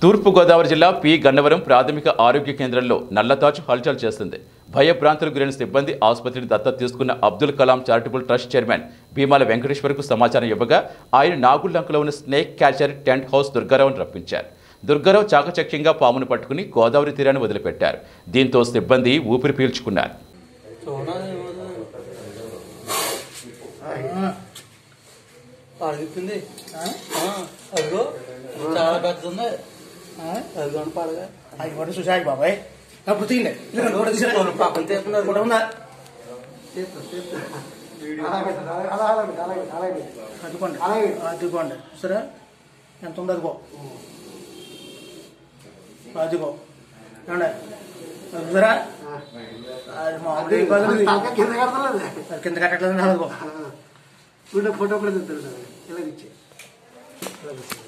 తూర్పుగోదావరి జిల్లా పి గన్నవరం ప్రాథమిక ఆరోగ్య కేంద్రంలో నల్లతాచు హల్చల్ చేస్తుంది భయభ్రాంతులకు గురైన సిబ్బంది ఆసుపత్రిని దత్తత తీసుకున్న Abdul Kalam charitable trust chairman Bheemala వెంకటేశ్వర్కు సమాచారం ఇవ్వగా ఆయన నాగుల్లంకలో ఉన్న స్నేక్ క్యాచర్ టెంట్ హౌస్ దుర్గారావును రప్పించారు దుర్గారావు చాకచక్యంగా పామును పట్టుకుని గోదావరి తీరాన్ని వదిలిపెట్టారు దీంతో సిబ్బంది ఊపిరి పీల్చుకున్నారు అడుగుతుంది అదిగో చాలా పెద్ద ఉంది అదిగో పడగా అది కూడా చూసాయి బాబాయ్ అప్పుడు తీయండి ఇలా కూడా తీసారా? పక్కన తీస్తున్నారు కూడా ఉందా అలాగే అదిగోండి అలాగే. అదిగోండి సరే ఎంత ఉంది అదిగో అదిగో ఏమండి అది చూసారా అది మామూలు ఏం కాదు అది. కింద కడతలేదు అది కింద కట్టట్లేదు అదిగో ఫోటో ఫోటో కూడా తింటారు ఇలా ఇచ్చే